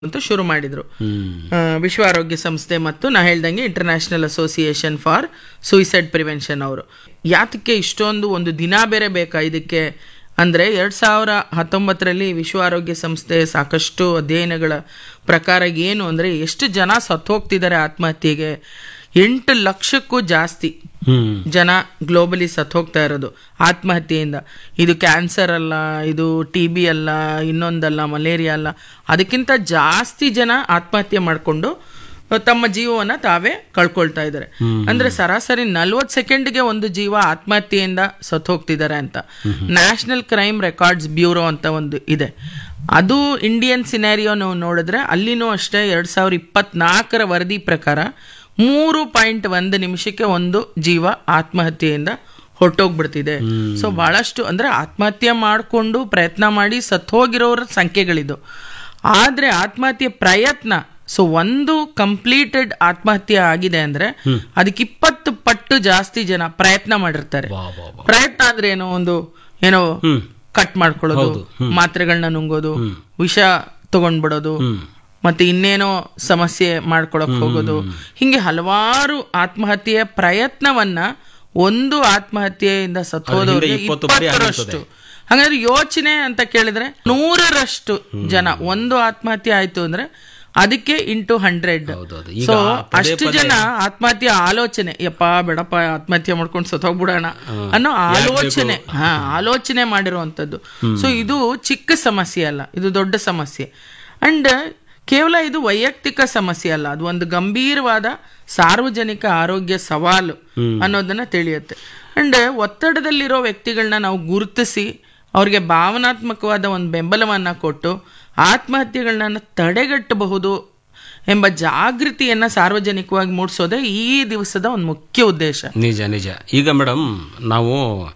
ಅಂತ ಶುರು ಮಾಡಿದ್ರು ಹ್ಮ್ ಆ, ವಿಶ್ವ ಆರೋಗ್ಯ ಸಂಸ್ಥೆ ಮತ್ತು ನಾ ಹೇಳ್ದಂಗೆ international association for suicide prevention ಅವರು ಯಾತಕ್ಕೆ ಇಷ್ಟೊಂದು ಒಂದು ದಿನ ಬೇರೆ ಬೇಕಾ ಇದಕ್ಕೆ ಅಂದ್ರೆ ಎರಡ್ ಸಾವಿರ ಹತ್ತೊಂಬತ್ತರಲ್ಲಿ ವಿಶ್ವ ಆರೋಗ್ಯ ಸಂಸ್ಥೆ ಸಾಕಷ್ಟು ಅಧ್ಯಯನಗಳ ಪ್ರಕಾರ ಏನು ಅಂದ್ರೆ ಎಷ್ಟು ಜನ ಸತ್ತೋಗ್ತಿದ್ದಾರೆ ಆತ್ಮಹತ್ಯೆಗೆ ಎಂಟು ಲಕ್ಷಕ್ಕೂ ಜಾಸ್ತಿ ಹ್ಮ್ ಜನ ಗ್ಲೋಬಲಿ ಸತ್ತೋಗ್ತಾ ಇರೋದು ಆತ್ಮಹತ್ಯೆಯಿಂದ ಇದು ಕ್ಯಾನ್ಸರ್ ಅಲ್ಲ ಇದು ಟಿ ಬಿ ಅಲ್ಲ ಇನ್ನೊಂದಲ್ಲ ಮಲೇರಿಯಾ ಅಲ್ಲ ಅದಕ್ಕಿಂತ ಜಾಸ್ತಿ ಜನ ಆತ್ಮಹತ್ಯೆ ಮಾಡಿಕೊಂಡು ತಮ್ಮ ಜೀವವನ್ನ ತಾವೇ ಕಳ್ಕೊಳ್ತಾ ಇದ್ದಾರೆ ಅಂದ್ರೆ ಸರಾಸರಿ ನಲ್ವತ್ತು ಸೆಕೆಂಡ್ಗೆ ಒಂದು ಜೀವ ಆತ್ಮಹತ್ಯೆಯಿಂದ ಸತ್ತೋಗ್ತಿದ್ದಾರೆ ಅಂತ ನ್ಯಾಷನಲ್ ಕ್ರೈಮ್ ರೆಕಾರ್ಡ್ಸ್ ಬ್ಯೂರೋ ಅಂತ ಒಂದು ಇದೆ ಅದು ಇಂಡಿಯನ್ ಸಿನಾರಿಯೋ ನಾವು ನೋಡಿದ್ರೆ ಅಲ್ಲಿನೂ ಅಷ್ಟೇ ಎರಡ್ ಸಾವಿರದ ಇಪ್ಪತ್ನಾಲ್ಕರ ವರದಿ ಪ್ರಕಾರ ಮೂರು ಪಾಯಿಂಟ್ ಒಂದು ನಿಮಿಷಕ್ಕೆ ಒಂದು ಜೀವ ಆತ್ಮಹತ್ಯೆಯಿಂದ ಹೊರಟೋಗ್ಬಿಡ್ತಿದೆ ಸೊ ಬಹಳಷ್ಟು ಅಂದ್ರೆ ಆತ್ಮಹತ್ಯೆ ಮಾಡಿಕೊಂಡು ಪ್ರಯತ್ನ ಮಾಡಿ ಸತ್ತೋಗಿರೋರ ಸಂಖ್ಯೆಗಳಿದು ಆದ್ರೆ ಆತ್ಮಹತ್ಯೆ ಪ್ರಯತ್ನ ಸೊ ಒಂದು ಕಂಪ್ಲೀಟೆಡ್ ಆತ್ಮಹತ್ಯೆ ಆಗಿದೆ ಅಂದ್ರೆ ಅದಕ್ಕೆ ಇಪ್ಪತ್ತು ಪಟ್ಟು ಜಾಸ್ತಿ ಜನ ಪ್ರಯತ್ನ ಮಾಡಿರ್ತಾರೆ ವಾ ವಾ ವಾ ಪ್ರಯತ್ನ ಅಂದ್ರೆ ಏನೋ ಒಂದು ಏನೋ ಹ್ಮ್ ಕಟ್ ಮಾಡ್ಕೊಳ್ಳೋದು ಮಾತ್ರೆಗಳನ್ನ ನುಂಗೋದು ವಿಷ ತಗೊಂಡ್ಬಿಡೋದು ಮತ್ತೆ ಇನ್ನೇನೋ ಸಮಸ್ಯೆ ಮಾಡ್ಕೊಳಕ್ ಹೋಗೋದು ಹಿಂಗೆ ಹಲವಾರು ಆತ್ಮಹತ್ಯೆಯ ಪ್ರಯತ್ನವನ್ನ ಒಂದು ಆತ್ಮಹತ್ಯೆಯಿಂದ ಸತ್ತೋದವ್ರಿಗೆ ಇಪ್ಪತ್ತು ಬಾರಿ ಇಪ್ಪತ್ತರಷ್ಟು ಹಾಗಾದ್ರೆ ಯೋಚನೆ ಅಂತ ಕೇಳಿದ್ರೆ ನೂರರಷ್ಟು ಜನ ಒಂದು ಆತ್ಮಹತ್ಯೆ ಆಯ್ತು ಅಂದ್ರೆ ಅದಕ್ಕೆ ಇಂಟು ಹಂಡ್ರೆಡ್ ಹೌದೌದು. ಈಗ ಸೊ ಪದೇ ಅಷ್ಟು ಜನ ಆತ್ಮಹತ್ಯೆ ಆಲೋಚನೆ ಯಪ್ಪ ಬೇಡಪ್ಪ ಆತ್ಮಹತ್ಯೆ ಮಾಡ್ಕೊಂಡು ಸತ್ತೋಗ್ಬಿಡೋಣ ಅನ್ನೋ ಆಲೋಚನೆ ಹಾ ಆಲೋಚನೆ ಮಾಡಿರುವಂತದ್ದು ಸೊ ಇದು ಚಿಕ್ಕ ಸಮಸ್ಯೆ ಅಲ್ಲ ಇದು ದೊಡ್ಡ ಸಮಸ್ಯೆ ಅಂಡ್ ಕೇವಲ ಇದು ವೈಯಕ್ತಿಕ ಸಮಸ್ಯೆ ಅಲ್ಲ ಅದು ಒಂದು ಗಂಭೀರವಾದ ಸಾರ್ವಜನಿಕ ಆರೋಗ್ಯ ಸವಾಲು ಅನ್ನೋದನ್ನ ತಿಳಿಯುತ್ತೆ ಅಂಡ್ ಒತ್ತಡದಲ್ಲಿರೋ ವ್ಯಕ್ತಿಗಳನ್ನ ನಾವು ಗುರುತಿಸಿ ಅವ್ರಿಗೆ ಭಾವನಾತ್ಮಕವಾದ ಒಂದು ಬೆಂಬಲವನ್ನ ಕೊಟ್ಟು ಆತ್ಮಹತ್ಯೆಗಳನ್ನ ತಡೆಗಟ್ಟಬಹುದು ಎಂಬ ಜಾಗೃತಿಯನ್ನ ಸಾರ್ವಜನಿಕವಾಗಿ ಮೂಡಿಸೋದೇ ಈ ದಿವಸದ ಒಂದು ಮುಖ್ಯ ಉದ್ದೇಶ ನಿಜ ನಿಜ ಈಗ ಮೇಡಮ್ ನಾವು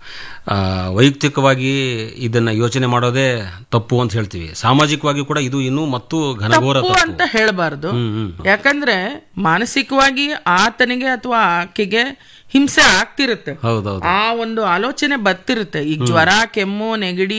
ಆ, ವೈಯಕ್ತಿಕವಾಗಿ ಇದನ್ನ ಯೋಚನೆ ಮಾಡೋದೇ ತಪ್ಪು ಅಂತ ಹೇಳ್ತೀವಿ ಸಾಮಾಜಿಕವಾಗಿ ಕೂಡ ಇದು ಇನ್ನೂ ಮತ್ತು ಘನಘೋರ ತಪ್ಪು ತಪ್ಪು ಅಂತ ಹೇಳಬಾರ್ದು ಹ್ಮ್ ಹ್ಮ್ ಯಾಕಂದ್ರೆ ಮಾನಸಿಕವಾಗಿ ಆತನಿಗೆ ಅಥವಾ ಆಕೆಗೆ ಹಿಂಸೆ ಆಗ್ತಿರುತ್ತೆ ಹೌದೌದು ಆ ಒಂದು ಆಲೋಚನೆ ಬರ್ತಿರುತ್ತೆ ಈಗ ಜ್ವರ ಕೆಮ್ಮು ನೆಗಡಿ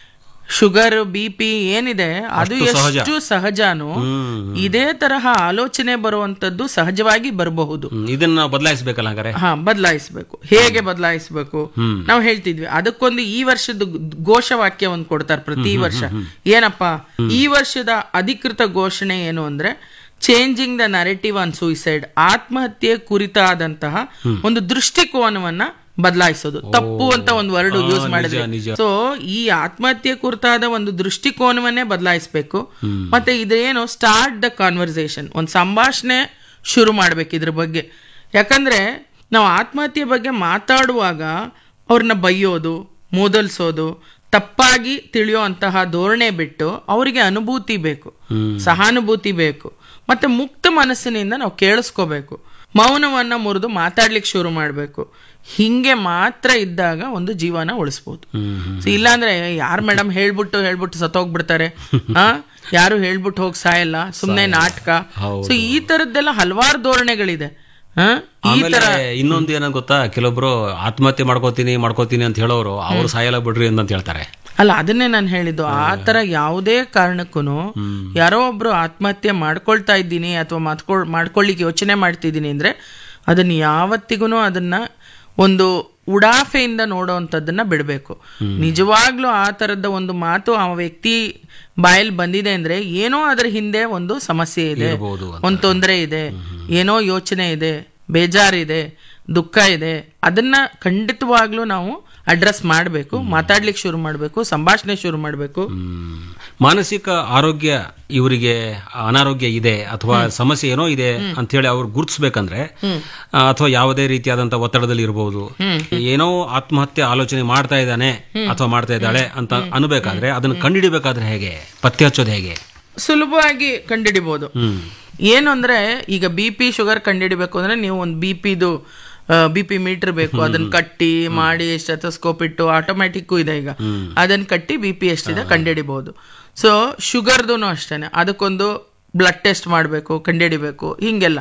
ಶುಗರ್ ಬಿ ಪಿ ಏನಿದೆ ಅದು ಎಷ್ಟು ಸಹಜನೂ ಹ್ಮ್ ಇದೇ ತರಹ ಆಲೋಚನೆ ಬರುವಂತದ್ದು ಸಹಜವಾಗಿ ಬರಬಹುದು ಹ್ಮ್. ಇದನ್ನ ಬದಲಾಯಿಸ್ಬೇಕಲ್ಲ ಹಂಗಾರೆ ಹಾ ಬದಲಾಯಿಸಬೇಕು ಹೇಗೆ ಬದಲಾಯಿಸಬೇಕು ನಾವು ಹೇಳ್ತಿದ್ವಿ ಅದಕ್ಕೊಂದು ಈ ವರ್ಷದ ಘೋಷವಾಕ್ಯ ಒಂದು ಕೊಡ್ತಾರೆ ಪ್ರತಿ ವರ್ಷ ಏನಪ್ಪ ಈ ವರ್ಷದ ಅಧಿಕೃತ ಘೋಷಣೆ ಏನು ಅಂದ್ರೆ changing the narrative on suicide ಆತ್ಮಹತ್ಯೆ ಕುರಿತಾದಂತಹ ಒಂದು ದೃಷ್ಟಿಕೋನವನ್ನ ಬದಲಾಯಿಸೋದು ತಪ್ಪು ಅಂತ ಒಂದು ವರ್ಡ್ ಯೂಸ್ ಮಾಡಿದ್ರೆ ನಿಜ. ಸೊ ಈ ಆತ್ಮಹತ್ಯೆ ಕುರಿತಾದ ಒಂದು ದೃಷ್ಟಿಕೋನವನ್ನೇ ಬದಲಾಯಿಸಬೇಕು ಮತ್ತೆ ಇದೇನು ಸ್ಟಾರ್ಟ್ ದ ಕಾನ್ವರ್ಸೇಷನ್ ಒಂದು ಸಂಭಾಷಣೆ ಶುರು ಮಾಡ್ಬೇಕು ಇದ್ರ ಬಗ್ಗೆ ಯಾಕಂದ್ರೆ ನಾವು ಆತ್ಮಹತ್ಯೆ ಬಗ್ಗೆ ಮಾತಾಡುವಾಗ ಅವ್ರನ್ನ ಬೈಯೋದು ಮೂದಲ್ಸೋದು ತಪ್ಪಾಗಿ ತಿಳಿಯುವಂತಹ ಧೋರಣೆ ಬಿಟ್ಟು ಅವರಿಗೆ ಅನುಭೂತಿ ಬೇಕು ಸಹಾನುಭೂತಿ ಬೇಕು ಮತ್ತೆ ಮುಕ್ತ ಮನಸ್ಸಿನಿಂದ ನಾವು ಕೇಳಿಸ್ಕೋಬೇಕು ಮೌನವನ್ನ ಮುರಿದು ಮಾತಾಡ್ಲಿಕ್ಕೆ ಶುರು ಮಾಡಬೇಕು ಹಿಂಗೆ ಮಾತ್ರ ಇದ್ದಾಗ ಒಂದು ಜೀವನ ಉಳಿಸ್ಬೋದು ಸೊ ಇಲ್ಲಾಂದ್ರೆ ಯಾರು ಮೇಡಮ್ ಹೇಳ್ಬಿಟ್ಟು ಹೇಳ್ಬಿಟ್ಟು ಸತ್ತೋಗ್ಬಿಡ್ತಾರೆ ಆ ಯಾರು ಹೇಳ್ಬಿಟ್ಟು ಹೋಗಿ ಸಾಯಲ್ಲ ಸುಮ್ನೆ ನಾಟಕ ಸೊ ಈ ತರದ್ದೆಲ್ಲ ಹಲವಾರು ಧೋರಣೆಗಳಿದೆ ಆ ಈ ಆಮೇಲೆ ಇನ್ನೊಂದು ಏನಂತ ಗೊತ್ತಾ ಕೆಲವೊಬ್ರು ಆತ್ಮಹತ್ಯೆ ಮಾಡ್ಕೋತೀನಿ ಮಾಡ್ಕೋತೀನಿ ಅಂತ ಹೇಳೋರು ಅವ್ರು ಸಾಯಲ್ಲ ಬಿಡ್ರಿ ಅಂತ ಹೇಳ್ತಾರೆ ಅಲ್ಲ ಅದನ್ನೇ ನಾನು ಹೇಳಿದ್ದು ಆ ತರ ಯಾವುದೇ ಕಾರಣಕ್ಕೂ ಯಾರೋ ಒಬ್ರು ಆತ್ಮಹತ್ಯೆ ಮಾಡ್ಕೊಳ್ತಾ ಇದ್ದೀನಿ ಅಥವಾ ಮಾತ್ಕೊಳ್ ಮಾಡ್ಕೊಳ್ಳಿಕ್ಕೆ ಯೋಚನೆ ಮಾಡ್ತಿದ್ದೀನಿ ಅಂದ್ರೆ ಅದನ್ನ ಯಾವತ್ತಿಗೂ ಅದನ್ನ ಒಂದು ಉಡಾಫೆಯಿಂದ ನೋಡೋವಂಥದ್ದನ್ನ ಬಿಡಬೇಕು ನಿಜವಾಗ್ಲೂ ಆ ತರದ ಒಂದು ಮಾತು ಆ ವ್ಯಕ್ತಿ ಬಾಯಲ್ಲಿ ಬಂದಿದೆ ಅಂದ್ರೆ ಏನೋ ಅದರ ಹಿಂದೆ ಒಂದು ಸಮಸ್ಯೆ ಇದೆ ಇರ್ಬೋದು ಅಂತ. ಒಂದು ತೊಂದರೆ ಇದೆ ಏನೋ ಯೋಚನೆ ಇದೆ ಬೇಜಾರಿದೆ ದುಃಖ ಇದೆ ಅದನ್ನ ಖಂಡಿತವಾಗ್ಲೂ ನಾವು ಅಡ್ರೆಸ್ ಮಾಡಬೇಕು ಮಾತಾಡ್ಲಿಕ್ಕೆ ಶುರು ಮಾಡಬೇಕು ಸಂಭಾಷಣೆ ಶುರು ಮಾಡಬೇಕು ಹ್ಮ್. ಮಾನಸಿಕ ಆರೋಗ್ಯ ಇವರಿಗೆ ಅನಾರೋಗ್ಯ ಇದೆ ಅಥವಾ ಸಮಸ್ಯೆ ಏನೋ ಇದೆ ಅಂತ ಹೇಳಿ ಅವ್ರು ಗುರುತಿಸ್ಬೇಕಂದ್ರೆ ಅಥವಾ ಯಾವುದೇ ರೀತಿಯಾದಂತ ಒತ್ತಡದಲ್ಲಿ ಇರಬಹುದು ಏನೋ ಆತ್ಮಹತ್ಯೆ ಆಲೋಚನೆ ಮಾಡ್ತಾ ಇದ್ದಾನೆ ಅಥವಾ ಮಾಡ್ತಾ ಇದ್ದಾಳೆ ಅಂತ ಅನ್ಬೇಕಾದ್ರೆ ಅದನ್ನ ಕಂಡುಹಿಡಿಬೇಕಾದ್ರೆ ಹೇಗೆ ಪತ್ತೆ ಹಚ್ಚೋದು ಹೇಗೆ ಸುಲಭವಾಗಿ ಕಂಡಿಡಿಬಹುದು ಹ್ಮ್ ಏನು ಅಂದ್ರೆ ಈಗ ಬಿ ಪಿ ಶುಗರ್ ಕಂಡಿಡಿಬೇಕು ಅಂದ್ರೆ ನೀವು ಒಂದು ಬಿ ಪಿದು ಬಿ ಪಿ ಮೀಟರ್ ಬೇಕು ಅದನ್ನ ಕಟ್ಟಿ ಮಾಡಿ ಸ್ಟೆಥೋಸ್ಕೋಪ್ ಇಟ್ಟು ಆಟೋಮ್ಯಾಟಿಕ್ ಇದೆ ಈಗ ಅದನ್ನ ಕಟ್ಟಿ ಬಿ ಪಿ ಎಷ್ಟಿದೆ ಕಂಡುಹಿಡಿಬಹುದು ಸೊ ಶುಗರ್ದು ಅಷ್ಟೇನೆ ಅದಕ್ಕೊಂದು ಬ್ಲಡ್ ಟೆಸ್ಟ್ ಮಾಡಬೇಕು ಕಂಡುಹಿಡಿಬೇಕು ಹಿಂಗೆಲ್ಲ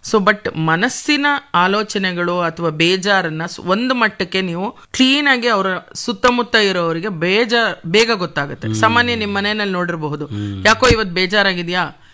ಸೊ ಬಟ್ ಮನಸ್ಸಿನ ಆಲೋಚನೆಗಳು ಅಥವಾ ಬೇಜಾರನ್ನ ಸ್- ಒಂದು ಮಟ್ಟಕ್ಕೆ ನೀವು ಕ್ಲೀನ್ ಆಗಿ ಅವರ ಸುತ್ತಮುತ್ತ ಇರೋರಿಗೆ ಬೇಜಾರ್ ಬೇಗ ಗೊತ್ತಾಗುತ್ತೆ ಸಾಮಾನ್ಯ ನಿಮ್ ಮನೆಯಲ್ಲಿ ನೋಡಿರಬಹುದು ಯಾಕೋ ಇವತ್ತು ಬೇಜಾರಾಗಿದ್ಯಾ